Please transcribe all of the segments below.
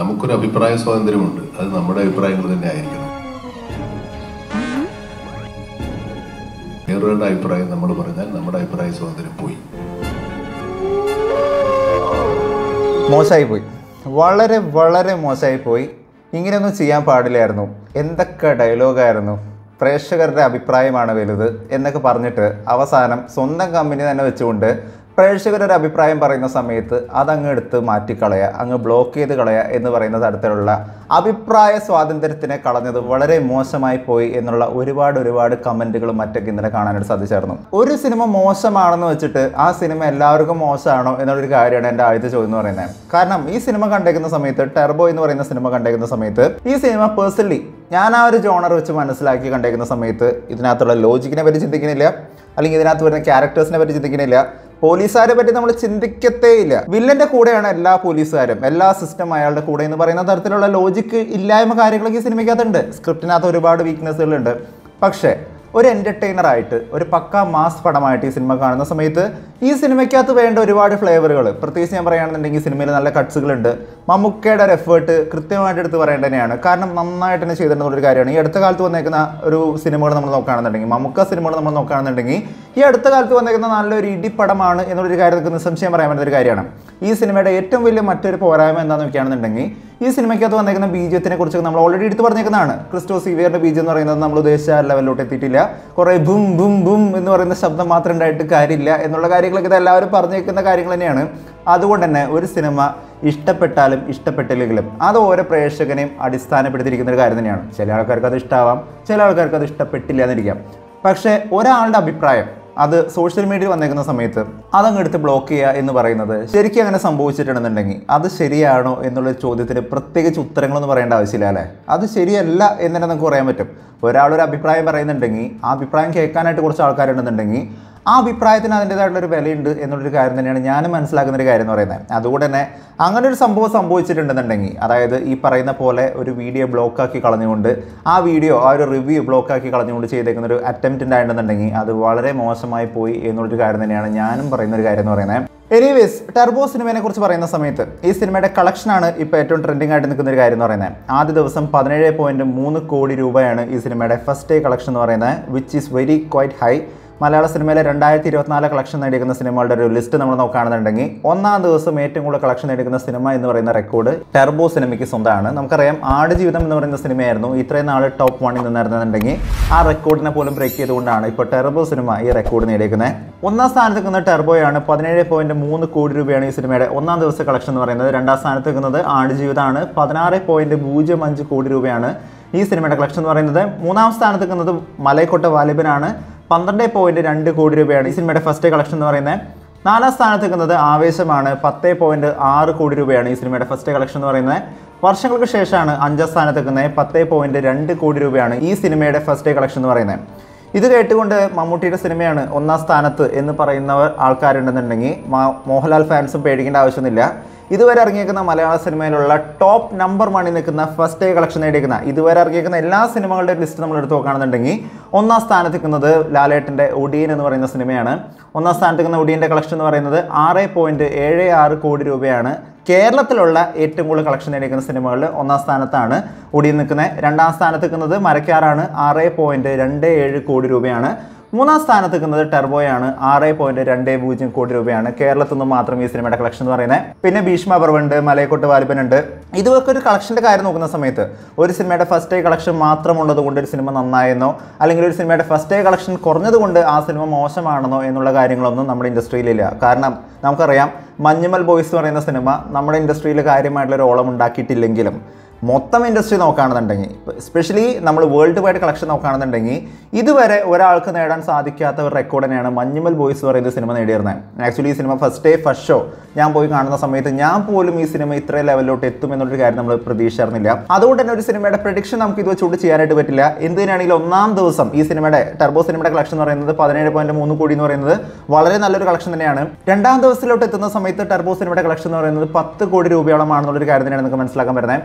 നമുക്കൊരു അഭിപ്രായ സ്വാതന്ത്ര്യമുണ്ട് അത് നമ്മുടെ അഭിപ്രായങ്ങൾ തന്നെ ആയിരിക്കണം വേറൊരാളുടെ അഭിപ്രായം നമ്മൾ പറഞ്ഞാൽ നമ്മുടെ അഭിപ്രായ സ്വാതന്ത്ര്യം പോയി മോശമായി പോയി വളരെ വളരെ മോശമായി പോയി ഇങ്ങനെയൊന്നും ചെയ്യാൻ പാടില്ലായിരുന്നു എന്തൊക്കെ ഡയലോഗായിരുന്നു പ്രേക്ഷകരുടെ അഭിപ്രായമാണ് വലുത് എന്നൊക്കെ പറഞ്ഞിട്ട് അവസാനം സ്വന്തം കമ്പനി തന്നെ വെച്ചുകൊണ്ട് പ്രേക്ഷകരുടെ അഭിപ്രായം പറയുന്ന സമയത്ത് അതങ്ങ് എടുത്ത് മാറ്റിക്കളയുക അങ്ങ് ബ്ലോക്ക് ചെയ്ത് കളയുക എന്ന് പറയുന്ന തരത്തിലുള്ള അഭിപ്രായ സ്വാതന്ത്ര്യത്തിനെ കളഞ്ഞത് വളരെ മോശമായി പോയി എന്നുള്ള ഒരുപാട് ഒരുപാട് കമൻറ്റുകളും മറ്റൊക്കെ ഇന്നലെ കാണാനായിട്ട് സാധിച്ചായിരുന്നു ഒരു സിനിമ മോശമാണെന്ന് വെച്ചിട്ട് ആ സിനിമ എല്ലാവർക്കും മോശമാണോ എന്നുള്ളൊരു കാര്യമാണ് എൻ്റെ ആദ്യത്തെ ചോദ്യം എന്ന് പറയുന്നത് കാരണം ഈ സിനിമ കണ്ടേക്കുന്ന സമയത്ത് ടെർബോ എന്ന് പറയുന്ന സിനിമ കണ്ടേക്കുന്ന സമയത്ത് ഈ സിനിമ പേഴ്സണലി ഞാൻ ആ ഒരു ജോണർ വെച്ച് മനസ്സിലാക്കി കണ്ടേക്കുന്ന സമയത്ത് ഇതിനകത്തുള്ള ലോജിക്കിനെ പറ്റി ചിന്തിക്കുന്നില്ല അല്ലെങ്കിൽ ഇതിനകത്ത് വരുന്ന ക്യാരക്ടേഴ്സിനെ പറ്റി ചിന്തിക്കുന്നില്ല പോലീസുകാരെ പറ്റി നമ്മൾ ചിന്തിക്കത്തേ ഇല്ല വില്ലന്റെ കൂടെയാണ് എല്ലാ പോലീസുകാരും എല്ലാ സിസ്റ്റം അയാളുടെ കൂടെ എന്ന് പറയുന്ന തരത്തിലുള്ള ലോജിക്ക് ഇല്ലായ്മ കാര്യങ്ങളൊക്കെ ഈ സിനിമയ്ക്കകത്തുണ്ട് സ്ക്രിപ്റ്റിനകത്ത് ഒരുപാട് വീക്ക്നെസ്സുകളുണ്ട് പക്ഷേ ഒരു എൻ്റർടൈനർ ആയിട്ട് ഒരു പക്ക മാസ് പടമായിട്ട് ഈ സിനിമ കാണുന്ന സമയത്ത് ഈ സിനിമയ്ക്കകത്ത് വേണ്ട ഒരുപാട് ഫ്ലേവറുകൾ പ്രത്യേകിച്ച് ഞാൻ പറയുകയാണെന്നുണ്ടെങ്കിൽ സിനിമയിൽ നല്ല കട്ട്സുകളുണ്ട് മമ്മൂക്കയുടെ ഒരു എഫേർട്ട് കൃത്യമായിട്ട് എടുത്ത് പറയേണ്ടത് തന്നെയാണ് കാരണം നന്നായിട്ട് തന്നെ ചെയ്തിട്ടുള്ള ഒരു കാര്യമാണ് ഈ അടുത്ത കാലത്ത് വന്നേക്കുന്ന ഒരു സിനിമകൾ നമ്മൾ നോക്കുകയാണെന്നുണ്ടെങ്കിൽ മമ്മൂക്ക സിനിമകൾ നമ്മൾ നോക്കുകയാണെന്നുണ്ടെങ്കിൽ ഈ അടുത്ത കാലത്ത് വന്നേക്കുന്ന നല്ലൊരു ഇടിപ്പടമാണ് എന്നുള്ളൊരു കാര്യത്തിൽ നിസ്സംശയം പറയാൻ പറ്റുന്ന ഒരു കാര്യമാണ് ഈ സിനിമയുടെ ഏറ്റവും വലിയ മറ്റൊരു പോരായ്മ എന്താണെന്ന് നോക്കുകയാണെന്നുണ്ടെങ്കിൽ ഈ സിനിമയ്ക്കകത്ത് വന്നേക്കുന്ന ബീജത്തിനെ കുറിച്ച് നമ്മൾ ഓൾറെഡി എടുത്ത് പറഞ്ഞേക്കുന്നതാണ് ക്രിസ്റ്റോ സീവിയറിന്റെ ബീജം എന്ന് പറയുന്നത് നമ്മൾ ഉദ്ദേശിച്ച ലെവലിലോട്ട് എത്തിയിട്ടില്ല കുറേ ബും ബും ബും എന്ന് പറയുന്ന ശബ്ദം മാത്രം ഉണ്ടായിട്ട് കാര്യമില്ല എന്നുള്ള കാര്യങ്ങളൊക്കെ ഇത് എല്ലാവരും പറഞ്ഞേക്കുന്ന കാര്യങ്ങൾ തന്നെയാണ് അതുകൊണ്ട് തന്നെ ഒരു സിനിമ ഇഷ്ടപ്പെട്ടാലും ഇഷ്ടപ്പെട്ടില്ലെങ്കിലും അത് ഓരോ പ്രേക്ഷകനെയും അടിസ്ഥാനപ്പെടുത്തിയിരിക്കുന്ന ഒരു കാര്യം തന്നെയാണ് ചില ആൾക്കാർക്ക് അത് ഇഷ്ടമാവാം ചില ആൾക്കാർക്ക് അത് ഇഷ്ടപ്പെട്ടില്ല എന്നിരിക്കാം പക്ഷേ ഒരാളുടെ അഭിപ്രായം അത് സോഷ്യൽ മീഡിയയിൽ വന്നേക്കുന്ന സമയത്ത് അതങ്ങ് എടുത്ത് ബ്ലോക്ക് ചെയ്യുക എന്ന് പറയുന്നത് ശരിക്കും അങ്ങനെ സംഭവിച്ചിട്ടുണ്ടെന്നുണ്ടെങ്കിൽ അത് ശരിയാണോ എന്നുള്ള ചോദ്യത്തിന് പ്രത്യേകിച്ച് ഉത്തരങ്ങളൊന്നും പറയേണ്ട ആവശ്യമില്ല അല്ലേ അത് ശരിയല്ല എന്ന് തന്നെ നമുക്ക് പറയാൻ പറ്റും ഒരാളൊരു അഭിപ്രായം പറയുന്നുണ്ടെങ്കിൽ ആ അഭിപ്രായം കേൾക്കാനായിട്ട് കുറച്ച് ആൾക്കാരുണ്ടെന്നുണ്ടെങ്കിൽ ആ അഭിപ്രായത്തിന് അതിൻ്റെതായിട്ടുള്ള ഒരു വിലയുണ്ട് എന്നുള്ളൊരു കാര്യം തന്നെയാണ് ഞാനും മനസ്സിലാക്കുന്ന ഒരു കാര്യം എന്ന് പറയുന്നത് അതുകൊണ്ട് തന്നെ അങ്ങനെ ഒരു സംഭവം സംഭവിച്ചിട്ടുണ്ടെന്നുണ്ടെങ്കിൽ അതായത് ഈ പറയുന്ന പോലെ ഒരു വീഡിയോ ബ്ലോക്കാക്കി കളഞ്ഞുകൊണ്ട് ആ വീഡിയോ ആ ഒരു റിവ്യൂ ബ്ലോക്കാക്കി കളഞ്ഞുകൊണ്ട് ചെയ്തേക്കുന്ന ഒരു അറ്റംപ്റ്റ് ഉണ്ടായിട്ടുണ്ടെന്നുണ്ടെങ്കിൽ അത് വളരെ മോശമായി പോയി എന്നുള്ളൊരു കാര്യം തന്നെയാണ് ഞാനും പറയുന്ന ഒരു കാര്യം എന്ന് പറയുന്നത് എനിവേസ് ടെർബോ സിനിമയെ കുറിച്ച് പറയുന്ന സമയത്ത് ഈ സിനിമയുടെ കളക്ഷനാണ് ഇപ്പോൾ ഏറ്റവും ട്രെൻഡിങ് ആയിട്ട് നിൽക്കുന്ന ഒരു കാര്യം എന്ന് പറയുന്നത് ആദ്യ ദിവസം പതിനേഴ് പോയിന്റ് മൂന്ന് കോടി രൂപയാണ് ഈ സിനിമയുടെ ഫസ്റ്റ് ഡേ കളക്ഷൻ എന്ന് പറയുന്നത് which is very quite high Malayala സിനിമയിലെ രണ്ടായിരത്തി ഇരുപത്തിനാല് കളക്ഷൻ നേടിയിരിക്കുന്ന സിനിമകളുടെ ഒരു ലിസ്റ്റ് നമ്മൾ നോക്കുകയാണെന്നുണ്ടെങ്കിൽ ഒന്നാം ദിവസം ഏറ്റവും കൂടുതൽ കളക്ഷൻ നേടിക്കുന്ന സിനിമ എന്ന് പറയുന്ന റെക്കോർഡ് ടെർബോ സിനിമയ്ക്ക് സ്വന്തമാണ് നമുക്കറിയാം ആടുജീവിതം എന്ന് പറയുന്ന സിനിമയായിരുന്നു ഇത്രയും നാൾ ടോപ്പ് വണ്ണിൽ നിന്നിരുന്നുണ്ടെങ്കിൽ ആ റെക്കോർഡിനെ പോലും ബ്രേക്ക് ചെയ്തുകൊണ്ടാണ് ഇപ്പോൾ ടെർബോ സിനിമ ഈ റെക്കോർഡ് നേടിയിരിക്കുന്നത് ഒന്നാം സ്ഥാനത്ത് നിൽക്കുന്ന ടെർബോയാണ് പതിനേഴ് പോയിന്റ് മൂന്ന് കോടി രൂപയാണ് ഈ സിനിമയുടെ ഒന്നാം ദിവസ കളക്ഷൻ എന്ന് പറയുന്നത് രണ്ടാം സ്ഥാനത്ത് നിൽക്കുന്നത് ആടുജീവിതമാണ് പതിനാറ് പോയിന്റ് പൂജ്യം അഞ്ച് കോടി രൂപയാണ് ഈ സിനിമയുടെ കളക്ഷൻ എന്ന് പറയുന്നത് മൂന്നാം സ്ഥാനത്ത് നിൽക്കുന്നത് മലയക്കോട്ട വാലിബനാണ് പന്ത്രണ്ട് പോയിന്റ് രണ്ട് കോടി രൂപയാണ് ഈ സിനിമയുടെ ഫസ്റ്റ് കളക്ഷൻ എന്ന് പറയുന്നത് നാലാം സ്ഥാനത്ത് നിൽക്കുന്നത് ആവേശമാണ് പത്ത് പോയിന്റ് ആറ് കോടി രൂപയാണ് ഈ സിനിമയുടെ ഫസ്റ്റ് കളക്ഷൻ എന്ന് പറയുന്നത് വർഷങ്ങൾക്ക് ശേഷമാണ് അഞ്ചാം സ്ഥാനത്ത് നിൽക്കുന്നത് പത്ത് പോയിന്റ് രണ്ട് കോടി രൂപയാണ് ഈ സിനിമയുടെ ഫസ്റ്റ് കളക്ഷൻ എന്ന് പറയുന്നത് ഇത് കേട്ടുകൊണ്ട് മമ്മൂട്ടിയുടെ സിനിമയാണ് ഒന്നാം സ്ഥാനത്ത് എന്ന് പറയുന്നവർ ആൾക്കാരുണ്ടെന്നുണ്ടെങ്കിൽ മാ- മോഹൻലാൽ ഫാൻസും പേടിക്കേണ്ട ആവശ്യമൊന്നുമില്ല ഇതുവരെ ഇറങ്ങിയേക്കുന്ന മലയാള സിനിമയിലുള്ള ടോപ്പ് നമ്പർ വണ്ണിൽ നിൽക്കുന്ന ഫസ്റ്റ് ഡേ കളക്ഷൻ നേടിയിരിക്കുന്ന ഇതുവരെ ഇറങ്ങിയേക്കുന്ന എല്ലാ സിനിമകളുടെ ലിസ്റ്റ് നമ്മൾ എടുത്ത് നോക്കുകയാണെന്നുണ്ടെങ്കിൽ ഒന്നാം സ്ഥാനത്ത് നിൽക്കുന്നത് ലാലേട്ടൻ്റെ ഒടിയൻ എന്ന് പറയുന്ന സിനിമയാണ് ഒന്നാം സ്ഥാനത്ത് നിൽക്കുന്ന ഒടിയൻ്റെ കളക്ഷൻ എന്ന് പറയുന്നത് ആറ് പോയിന്റ് ഏഴ് ആറ് കോടി രൂപയാണ് കേരളത്തിലുള്ള ഏറ്റവും കൂടുതൽ കളക്ഷൻ നേടിയിരിക്കുന്ന സിനിമകളിൽ ഒന്നാം സ്ഥാനത്താണ് ഒടിയൻ നിൽക്കുന്നത് രണ്ടാം സ്ഥാനത്ത് നിൽക്കുന്നത് മരക്കാറാണ് ആറ് പോയിന്റ് രണ്ട് ഏഴ് കോടി രൂപയാണ് മൂന്നാം സ്ഥാനത്ത് നിൽക്കുന്നത് ടെർബോയാണ് ആറ് പോയിന്റ് രണ്ട് പൂജ്യം കോടി രൂപയാണ് കേരളത്തിൽ നിന്ന് മാത്രം ഈ സിനിമയുടെ കളക്ഷൻ എന്ന് പറയുന്നത് പിന്നെ ഭീഷ്മ പർവുണ്ട് മലയക്കോട്ട് വാലിബനുണ്ട് ഇതൊക്കെ ഒരു കളക്ഷൻ്റെ കാര്യം നോക്കുന്ന സമയത്ത് ഒരു സിനിമയുടെ ഫസ്റ്റ് ഡേ കളക്ഷൻ മാത്രമുള്ളത് കൊണ്ട് ഒരു സിനിമ നന്നായെന്നോ അല്ലെങ്കിൽ ഒരു സിനിമയുടെ ഫസ്റ്റ് ഡേ കളക്ഷൻ കുറഞ്ഞതുകൊണ്ട് ആ സിനിമ മോശമാണെന്നോ എന്നുള്ള കാര്യങ്ങളൊന്നും നമ്മുടെ ഇൻഡസ്ട്രിയിലില്ല കാരണം നമുക്കറിയാം മഞ്ഞുമൽ ബോയ്സ് എന്ന് പറയുന്ന സിനിമ നമ്മുടെ ഇൻഡസ്ട്രിയിൽ കാര്യമായിട്ടുള്ള ഒരു ഓളം ഉണ്ടാക്കിയിട്ടില്ലെങ്കിലും മൊത്തം ഇൻഡസ്ട്രി നോക്കുകയാണെന്നുണ്ടെങ്കിൽ സ്പെഷ്യലി നമ്മൾ വേൾഡ് വൈഡ് കളക്ഷൻ നോക്കുകയാണെന്നുണ്ടെങ്കിൽ ഇതുവരെ ഒരാൾക്ക് നേടാൻ സാധിക്കാത്ത ഒരു റെക്കോർഡ് തന്നെയാണ് മഞ്ഞുമൽ ബോയ്സ് പറയുന്ന സിനിമ നേടിയിരുന്നത് ആക്ച്വലി ഈ സിനിമ ഫസ്റ്റ് ഡേ ഫസ്റ്റ് ഷോ ഞാൻ പോയി കാണുന്ന സമയത്ത് ഞാൻ പോലും ഈ സിനിമ ഇത്രയും ലെവലിലോട്ട് എത്തും എന്നുള്ളൊരു കാര്യം നമ്മൾ പ്രതീക്ഷിച്ചിരുന്നില്ല അതുകൊണ്ട് തന്നെ ഒരു സിനിമയുടെ പ്രഡിക്ഷൻ നമുക്ക് ഇത് വെച്ചുകൊണ്ട് ചെയ്യാനായിട്ട് പറ്റില്ല എന്തിനാണെങ്കിൽ ഒന്നാം ദിവസം ഈ സിനിമയുടെ ടെർബോ സിനിമയുടെ കളക്ഷൻ എന്ന് പറയുന്നത് പതിനേഴ് പോയിന്റ് മൂന്ന് കോടി എന്ന് പറയുന്നത് വളരെ നല്ലൊരു കളക്ഷൻ തന്നെയാണ് രണ്ടാം ദിവസത്തിലോട്ട് എത്തുന്ന സമയത്ത് ടെർബോ സിനിമയുടെ കളക്ഷൻ എന്ന് പറയുന്നത് പത്ത് കോടി രൂപയോളമാണെന്നുള്ളൊരു കാര്യം തന്നെയാണ് നമുക്ക് മനസ്സിലാക്കാൻ വരുന്നത് അതിനകത്ത്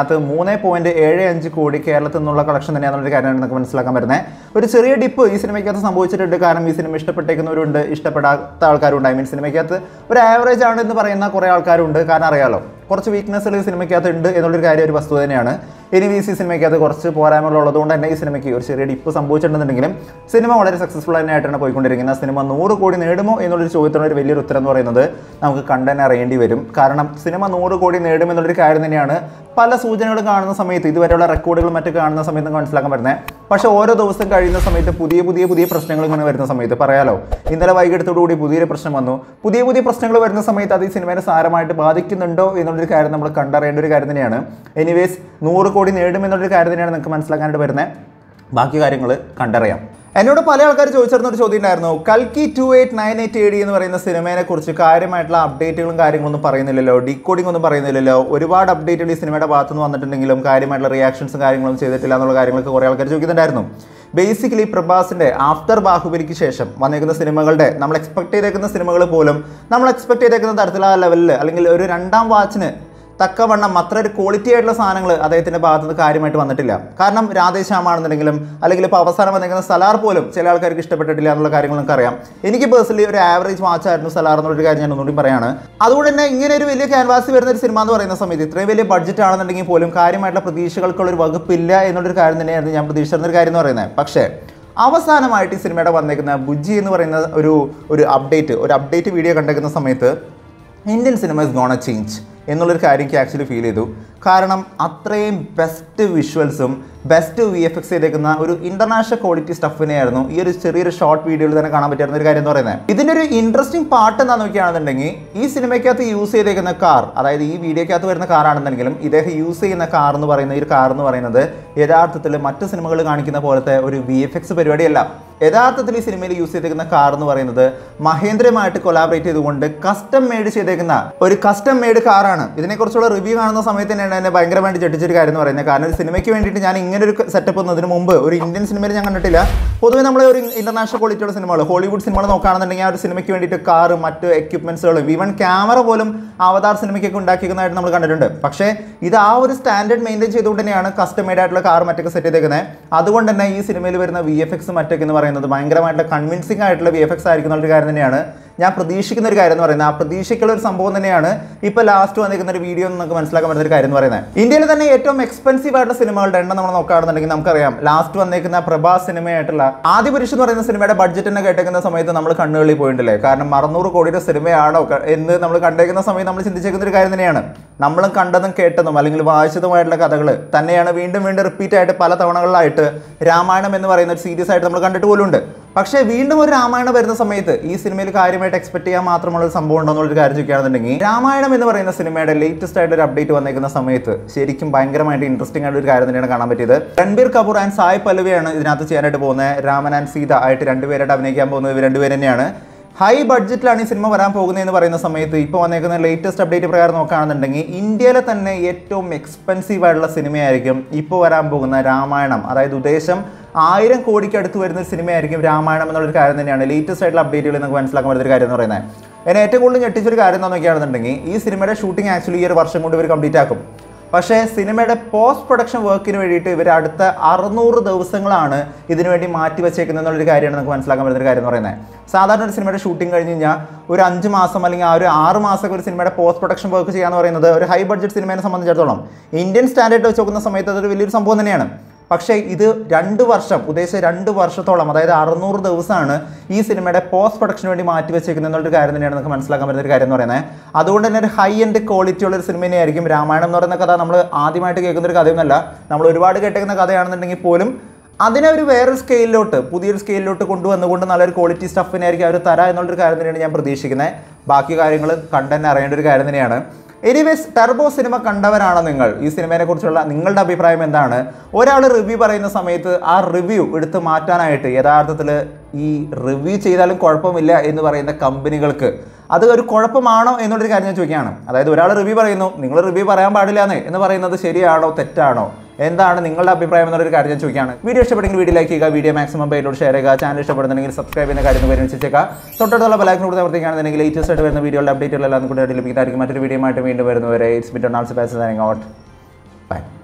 ഇതിനകത്ത് മൂന്ന് പോയിന്റ് ഏഴ് അഞ്ച് കോടി കേരളത്തിൽ നിന്നുള്ള കളക്ഷൻ തന്നെയാണെന്നൊരു കാര്യമാണ് നമുക്ക് മനസ്സിലാക്കാൻ വരുന്നത് ഒരു ചെറിയ ഡിപ്പ് ഈ സിനിമയ്ക്കകത്ത് സംഭവിച്ചിട്ടുണ്ട് കാരണം ഈ സിനിമ ഇഷ്ടപ്പെട്ടേക്കുന്നവരുണ്ട് ഇഷ്ടപ്പെടാത്ത ആൾക്കാരുണ്ട് ഐ മീൻ സിനിമയ്ക്കകത്ത് ഒരു ആവറേജ് ആണ് എന്ന് പറയുന്ന കുറേ ആൾക്കാരുണ്ട് കാരണം അറിയാലോ കുറച്ച് വീക്ക്നെസ്സുകൾ ഈ സിനിമയ്ക്കകത്ത് ഉണ്ട് എന്നുള്ളൊരു കാര്യം ഒരു വസ്തു തന്നെയാണ് ഇനി വി സി സിനിമയ്ക്കകത്ത് കുറച്ച് പോരായ്മകൾ ഉള്ളതുകൊണ്ട് തന്നെ ഈ സിനിമയ്ക്ക് ഒരു ചെറിയ ഡിപ്പ് സംഭവിച്ചിട്ടുണ്ടെന്നുണ്ടെങ്കിലും സിനിമ വളരെ സക്സസ്ഫുൾ തന്നെയായിട്ടാണ് പോയിക്കൊണ്ടിരിക്കുന്നത് സിനിമ നൂറ് കോടി നേടുമോ എന്നുള്ളൊരു ചോദ്യത്തിന് ഒരു വലിയൊരു ഉത്തരം എന്ന് പറയുന്നത് നമുക്ക് കണ്ടന്നെ അറിയേണ്ടി വരും കാരണം സിനിമ നൂറ് കോടി നേടുമെന്നുള്ളൊരു കാര്യം തന്നെയാണ് പല സൂചനകളും കാണുന്ന സമയത്ത് ഇതുവരെയുള്ള റെക്കോർഡുകളും മറ്റു കാണുന്ന സമയത്ത് നമുക്ക് മനസ്സിലാക്കാൻ പറ്റുന്നത് പക്ഷേ ഓരോ ദിവസം കഴിയുന്ന സമയത്ത് പുതിയ പുതിയ പുതിയ പ്രശ്നങ്ങൾ ഇങ്ങനെ വരുന്ന സമയത്ത് പറയാലോ ഇന്നലെ വൈകിട്ടത്തോടുകൂടി പുതിയൊരു പ്രശ്നം വന്നു പുതിയ പുതിയ പ്രശ്നങ്ങൾ വരുന്ന സമയത്ത് അത് ഈ സിനിമയെ സാരമായിട്ട് ബാധിക്കുന്നുണ്ടോ എന്നുള്ളൊരു കാര്യം നമ്മൾ കണ്ടറിയേണ്ട ഒരു കാര്യം തന്നെയാണ് എനിവേസ് നൂറ് കോടി നേടുമെന്നുള്ളൊരു കാര്യം തന്നെയാണ് നിങ്ങൾക്ക് മനസ്സിലാക്കാനായിട്ട് വരുന്നത് ബാക്കി കാര്യങ്ങൾ കണ്ടറിയാം എന്നോട് പല ആൾക്കാർ ചോദിച്ചിരുന്ന ഒരു ചോദ്യം ഉണ്ടായിരുന്നു കൽക്കി two eight nine eight A D എന്ന് പറയുന്ന സിനിമയെ കുറിച്ച് കാര്യമായിട്ടുള്ള അപ്ഡേറ്റുകളും കാര്യങ്ങളൊന്നും പറയുന്നില്ലല്ലോ ഡീകോഡിംഗ് ഒന്നും പറയുന്നില്ലല്ലോ ഒരുപാട് അപ്ഡേറ്റുകൾ ഈ സിനിമയുടെ ഭാഗത്തു നിന്ന് വന്നിട്ടുണ്ടെങ്കിലും കാര്യമായിട്ടുള്ള റിയാക്ഷൻസും കാര്യങ്ങളും ചെയ്തിട്ടില്ല എന്നുള്ള കാര്യങ്ങളൊക്കെ കുറേ ആൾക്കാർ ചോദിക്കുന്നുണ്ടായിരുന്നു ബേസിക്കലി പ്രഭാസിന്റെ ആഫ്റ്റർ ബാഹുബലിക്ക് ശേഷം വന്നിരിക്കുന്ന സിനിമകളുടെ നമ്മൾ എക്സ്പെക്ട് ചെയ്തേക്കുന്ന സിനിമകൾ പോലും നമ്മൾ എക്സ്പെക്ട് ചെയ്തേക്കുന്ന തരത്തിലുള്ള ലെവലിൽ അല്ലെങ്കിൽ ഒരു രണ്ടാം വാച്ചിന് തക്കവണ്ണം അത്ര ഒരു ക്വാളിറ്റി ആയിട്ടുള്ള സാധനങ്ങൾ അദ്ദേഹത്തിന്റെ ഭാഗത്ത് നിന്ന് കാര്യമായിട്ട് വന്നിട്ടില്ല കാരണം രാധേശ്യാമാണെന്നുണ്ടെങ്കിലും അല്ലെങ്കിൽ ഇപ്പോൾ അവസാനം വന്നിരിക്കുന്ന സലാർ പോലും ചില ആൾക്കാർക്ക് ഇഷ്ടപ്പെട്ടിട്ടില്ല എന്നുള്ള കാര്യങ്ങൾ നമുക്ക് അറിയാം എനിക്ക് പേഴ്സണലി ഒരു ആവറേജ് വാച്ച് ആയിരുന്നു സലാർ എന്നുള്ളൊരു കാര്യം ഞാൻ ഒന്നുകൂടി പറയാണ് അതുകൊണ്ട് തന്നെ ഇങ്ങനെ ഒരു വലിയ ക്യാൻവാസ് വരുന്ന ഒരു സിനിമ എന്ന് പറയുന്ന സമയത്ത് ഇത്രയും വലിയ ബഡ്ജറ്റ് ആണെന്നുണ്ടെങ്കിൽ പോലും കാര്യമായിട്ടുള്ള പ്രതീക്ഷകൾക്കുള്ള ഒരു വകുപ്പില്ല എന്നുള്ളൊരു കാര്യം തന്നെയായിരുന്നു ഞാൻ പ്രതീക്ഷിച്ചിരുന്ന ഒരു കാര്യം എന്ന് പറയുന്നത് പക്ഷേ അവസാനമായിട്ട് ഈ സിനിമയുടെ വന്നേക്കുന്ന ബുജ്ജി എന്ന് പറയുന്ന ഒരു ഒരു അപ്ഡേറ്റ് ഒരു അപ്ഡേറ്റ് വീഡിയോ കണ്ടേക്കുന്ന സമയത്ത് ഇന്ത്യൻ സിനിമ ഇസ് ഗോണ ചേഞ്ച് എന്നുള്ളൊരു കാര്യം എനിക്ക് ആക്ച്വലി ഫീൽ ചെയ്തു കാരണം അത്രയും ബെസ്റ്റ് വിഷ്വൽസും ബെസ്റ്റ് വി എഫ് എക്സ് ചെയ്തേക്കുന്ന ഒരു ഇന്റർനാഷണൽ ക്വാളിറ്റി സ്റ്റഫിനെയായിരുന്നു ഈ ഒരു ചെറിയൊരു ഷോർട്ട് വീഡിയോയിൽ തന്നെ കാണാൻ പറ്റുന്ന ഒരു കാര്യം എന്ന് പറയുന്നത് ഇതിൻ്റെ ഒരു ഇൻട്രസ്റ്റിംഗ് പാർട്ട് എന്താണെന്ന് നോക്കുകയാണെന്നുണ്ടെങ്കിൽ ഈ സിനിമയ്ക്കകത്ത് യൂസ് ചെയ്തേക്കുന്ന കാർ അതായത് ഈ വീഡിയോക്കകത്ത് വരുന്ന കാറാണെന്നുണ്ടെങ്കിലും ഇദ്ദേഹം യൂസ് ചെയ്യുന്ന കാർ എന്ന് പറയുന്ന ഈ ഒരു കാർ എന്ന് പറയുന്നത് യഥാർത്ഥത്തിൽ മറ്റു സിനിമകൾ കാണിക്കുന്ന പോലത്തെ ഒരു വി എഫ് എക്സ് പരിപാടിയല്ല യഥാർത്ഥത്തിൽ ഈ സിനിമയിൽ യൂസ് ചെയ്തേക്കുന്ന കാർ എന്ന് പറയുന്നത് മഹേന്ദ്രയുമായിട്ട് കൊലാബറേറ്റ് ചെയ്തുകൊണ്ട് കസ്റ്റം മെയ്ഡ് ചെയ്തേക്കുന്ന ഒരു കസ്റ്റം മെയ്ഡ് കാറാണ് ഇതിനെക്കുറിച്ചുള്ള റിവ്യൂ കാണുന്ന സമയത്ത് തന്നെയാണ് എന്നെ ഭയങ്കരമായിട്ട് ചെട്ടിച്ചൊരു കാര്യം എന്ന് പറയുന്നത് കാരണം ഒരു സിനിമയ്ക്ക് വേണ്ടിയിട്ട് ഞാൻ ഇങ്ങനെ ഒരു സെറ്റപ്പ് ഒന്നും ഇതിന് മുമ്പ് ഒരു ഇന്ത്യൻ സിനിമയിൽ ഞാൻ കണ്ടിട്ടില്ല പൊതുവെ നമ്മൾ ഒരു ഇന്റർനാഷണൽ ക്വാളിറ്റിയുള്ള സിനിമകൾ ഹോളിവുഡ് സിനിമകൾ നോക്കുകയാണെന്നുണ്ടെങ്കിൽ ആ ഒരു സിനിമയ്ക്ക് വേണ്ടിയിട്ട് കാറും മറ്റ് എക്യുപ്മെന്റ്സുകളും ഈവൻ ക്യാമറ പോലും അവതാർ സിനിമയ്ക്കൊക്കെ ഉണ്ടാക്കിക്കുന്നതായിട്ട് നമ്മൾ കണ്ടിട്ടുണ്ട് പക്ഷേ ഇത് ആ ഒരു സ്റ്റാൻഡേർഡ് മെയിൻറ്റെയിൻ ചെയ്തുകൊണ്ട് തന്നെയാണ് കസ്റ്റം മെയ്ഡ് ആയിട്ടുള്ള കാർ മറ്റൊക്കെ സെറ്റ് ചെയ്തേക്കുന്നത് അതുകൊണ്ട് തന്നെ ഈ സിനിമയിൽ വരുന്ന വി എഫ് എക്സ് മറ്റൊക്കെ എന്ന് പറയുന്നത് ഭയങ്കരമായിട്ടുള്ള കൺവിൻസിംഗ് ആയിട്ടുള്ള വി എഫ് എക്സ് ആയിരിക്കുന്ന ഒരു കാര്യം തന്നെയാണ് ഞാൻ പ്രതീക്ഷിക്കുന്ന ഒരു കാര്യം എന്ന് പറയുന്നത് ആ പ്രതീക്ഷയ്ക്കുള്ള ഒരു സംഭവം തന്നെയാണ് ഇപ്പോൾ ലാസ്റ്റ് വന്നിരിക്കുന്ന ഒരു വീഡിയോ നമുക്ക് മനസ്സിലാക്കാൻ പറ്റുന്ന ഒരു കാര്യം എന്ന് പറയുന്നത് ഇന്ത്യയിൽ തന്നെ ഏറ്റവും എക്സ്പെൻസീവ് ആയിട്ടുള്ള സിനിമകളുടെ എണ്ണം നമ്മൾ നോക്കുകയാണെന്നുണ്ടെങ്കിൽ നമുക്കറിയാം ലാസ്റ്റ് വന്നിരിക്കുന്ന പ്രഭാസ് സിനിമയായിട്ടുള്ള ആദ്യ പുരുഷൻ എന്ന് പറയുന്ന സിനിമയുടെ ബഡ്ജറ്റ് തന്നെ കേട്ടേക്കുന്ന സമയത്ത് നമ്മൾ കണ്ണുകളിൽ പോയിട്ടില്ലേ കാരണം അറുന്നൂറ് കോടിയുടെ സിനിമയാണോ ക- എന്ന് നമ്മൾ കണ്ടേക്കുന്ന സമയത്ത് നമ്മൾ ചിന്തിച്ചേക്കുന്ന ഒരു കാര്യം തന്നെയാണ് നമ്മളും കണ്ടതും കേട്ടതും അല്ലെങ്കിൽ വായിച്ചതുമായിട്ടുള്ള കഥകൾ തന്നെയാണ് വീണ്ടും വീണ്ടും റിപ്പീറ്റ് ആയിട്ട് പല തവണകളിലായിട്ട് രാമായണം എന്ന് പറയുന്ന ഒരു സീരീസ് ആയിട്ട് നമ്മൾ കണ്ടിട്ട് പോലും ഉണ്ട് പക്ഷേ വീണ്ടും ഒരു രാമായണം വരുന്ന സമയത്ത് ഈ സിനിമയിൽ കാര്യമായിട്ട് എക്സ്പെക്ട് ചെയ്യാൻ മാത്രമുള്ള ഒരു സംഭവം ഉണ്ടോ എന്നുള്ളൊരു കാര്യം ചോദിക്കുകയാണെന്നുണ്ടെങ്കിൽ രാമായണം എന്ന് പറയുന്ന സിനിമയുടെ ലേറ്റസ്റ്റ് ആയിട്ട് ഒരു അപ്ഡേറ്റ് വന്നേക്കുന്ന സമയത്ത് ശരിക്കും ഭയങ്കരമായിട്ട് ഇൻട്രസ്റ്റിംഗ് ആയിട്ട് ഒരു കാര്യം തന്നെയാണ് കാണാൻ പറ്റിയത് രൺബീർ കപൂർ ആൻഡ് സായ് പല്ലവിയാണ് ഇതിനകത്ത് ചെയ്യാനായിട്ട് പോകുന്നത് രാമൻ ആൻഡ് സീത ആയിട്ട് രണ്ടുപേരായിട്ട് അഭിനയിക്കാൻ പോകുന്നത് ഇവർ രണ്ടുപേർ തന്നെയാണ് ഹൈ ബഡ്ജറ്റിലാണ് ഈ സിനിമ വരാൻ പോകുന്നതെന്ന് പറയുന്ന സമയത്ത് ഇപ്പോൾ വന്നേക്കുന്ന ലേറ്റസ്റ്റ് അപ്ഡേറ്റ് പ്രകാരം നോക്കുകയാണെന്നുണ്ടെങ്കിൽ ഇന്ത്യയിലെ തന്നെ ഏറ്റവും എക്സ്പെൻസീവ് ആയിട്ടുള്ള സിനിമയായിരിക്കും ഇപ്പോൾ വരാൻ പോകുന്ന രാമായണം അതായത് ഉദ്ദേശം ആയിരം കോടിക്ക് അടുത്ത് വരുന്ന ഒരു സിനിമയായിരിക്കും രാമായണം എന്നുള്ളൊരു കാര്യം തന്നെയാണ് ലേറ്റസ്റ്റ് ആയിട്ടുള്ള അപ്ഡേറ്റുകൾ നമുക്ക് മനസ്സിലാക്കാൻ പറ്റുന്ന ഒരു കാര്യം എന്ന് പറയുന്നത് എന്നെ ഏറ്റവും കൂടുതൽ ഞെട്ടിച്ചൊരു കാര്യം എന്താണെന്ന് നോക്കുകയാണെന്നുണ്ടെങ്കിൽ ഈ സിനിമയുടെ ഷൂട്ടിംഗ് ആക്ച്വലി ഈ ഒരു വർഷം കൊണ്ട് ഇവർ കംപ്ലീറ്റ് ആക്കും പക്ഷേ സിനിമയുടെ പോസ്റ്റ് പ്രൊഡക്ഷൻ വർക്കിന് വേണ്ടിയിട്ട് ഇവർ അടുത്ത അറുന്നൂറ് ദിവസങ്ങളാണ് ഇതിനു വേണ്ടി മാറ്റി വെച്ചേക്കുന്നത് എന്നുള്ളൊരു കാര്യമാണ് നമുക്ക് മനസ്സിലാക്കാൻ പറ്റുന്ന ഒരു കാര്യം എന്ന് പറയുന്നത് സാധാരണ ഒരു സിനിമയുടെ ഷൂട്ടിംഗ് കഴിഞ്ഞ് കഴിഞ്ഞാൽ ഒരു അഞ്ച് മാസം അല്ലെങ്കിൽ ആ ഒരു ആറ് മാസമൊക്കെ ഒരു സിനിമയുടെ പോസ്റ്റ് പ്രൊഡക്ഷൻ വർക്ക് ചെയ്യാന്ന് പറയുന്നത് ഒരു ഹൈ ബഡ്ജറ്റ് സിനിമയെ സംബന്ധിച്ചിടത്തോളം ഇന്ത്യൻ സ്റ്റാൻഡേർഡ് വെച്ച് നോക്കുന്ന സമയത്ത് അതൊരു വലിയൊരു സംഭവം തന്നെയാണ് പക്ഷേ ഇത് രണ്ട് വർഷം ഉദ്ദേശിച്ച രണ്ട് വർഷത്തോളം അതായത് അറുന്നൂറ് ദിവസമാണ് ഈ സിനിമയുടെ പോസ്റ്റ് പ്രൊഡക്ഷന് വേണ്ടി മാറ്റി വെച്ചേക്കുന്നത് എന്നുള്ളൊരു കാര്യം തന്നെയാണ് നമുക്ക് മനസ്സിലാക്കാൻ പറ്റുന്ന ഒരു കാര്യം എന്ന് പറയുന്നത് അതുകൊണ്ട് തന്നെ ഒരു ഹൈ എൻഡ് ക്വാളിറ്റി ഉള്ള ഒരു സിനിമ തന്നെയായിരിക്കും രാമായണം എന്ന് പറയുന്ന കഥ നമ്മൾ ആദ്യമായിട്ട് കേൾക്കുന്ന ഒരു കഥയൊന്നുമല്ല നമ്മൾ ഒരുപാട് കേട്ടേക്കുന്ന കഥയാണെന്നുണ്ടെങ്കിൽ പോലും അതിനെ ഒരു വേറൊരു സ്കെയിലിലോട്ട് പുതിയൊരു സ്കെയിലിലോട്ട് കൊണ്ടുവന്നുകൊണ്ട് നല്ലൊരു ക്വാളിറ്റി സ്റ്റഫിനായിരിക്കും അവർ തരാ എന്നുള്ളൊരു കാര്യം തന്നെയാണ് ഞാൻ പ്രതീക്ഷിക്കുന്നത് ബാക്കി കാര്യങ്ങൾ കണ്ടന്നെ അറിയേണ്ട ഒരു കാര്യം തന്നെയാണ് എനിവേസ് ടെർബോ സിനിമ കണ്ടവരാണോ നിങ്ങൾ ഈ സിനിമയെ കുറിച്ചുള്ള നിങ്ങളുടെ അഭിപ്രായം എന്താണ് ഒരാൾ റിവ്യൂ പറയുന്ന സമയത്ത് ആ റിവ്യൂ എടുത്ത് മാറ്റാനായിട്ട് യഥാർത്ഥത്തിൽ ഈ റിവ്യൂ ചെയ്താലും കുഴപ്പമില്ല എന്ന് പറയുന്ന കമ്പനികൾക്ക് അത് ഒരു കുഴപ്പമാണോ എന്നുള്ളൊരു കാര്യം ഞാൻ ചോദിക്കുകയാണ് അതായത് ഒരാൾ റിവ്യൂ പറയുന്നു നിങ്ങൾ റിവ്യൂ പറയാൻ പാടില്ലാന്ന് എന്ന് പറയുന്നത് ശരിയാണോ തെറ്റാണോ എന്താണ് നിങ്ങളുടെ അഭിപ്രായം എന്നുള്ളൊരു കാര്യം ഞാൻ ചോദിക്കുകയാണ് വീഡിയോ ഇഷ്ടപ്പെട്ടെങ്കിൽ വീഡിയോ ലൈക്ക് ചെയ്യുക വീഡിയോ മാക്സിമം പേരിലോട് ഷെയർ ചെയ്യുക ചാനൽ ഇഷ്ടപ്പെടുന്നുണ്ടെങ്കിൽ സബ്സ്ക്രൈബ് ചെയ്യുന്ന കാര്യം പരിഗണിച്ചേക്കുക തൊട്ടടുത്തുള്ള ബലാക്കിന് കൂടെ പ്രവർത്തിക്കുകയാണെന്നുണ്ടെങ്കിൽ ലേറ്റസ്റ്റ് ആയിട്ട് വരുന്ന വീഡിയോയുടെ അപ്ഡേറ്റുകളെല്ലാം കൂടെ ലഭിക്കുന്നതായിരിക്കും മറ്റൊരു വീഡിയോ ആയിട്ട് വീണ്ടും വരുന്നവരെ it's bit on all's pass out by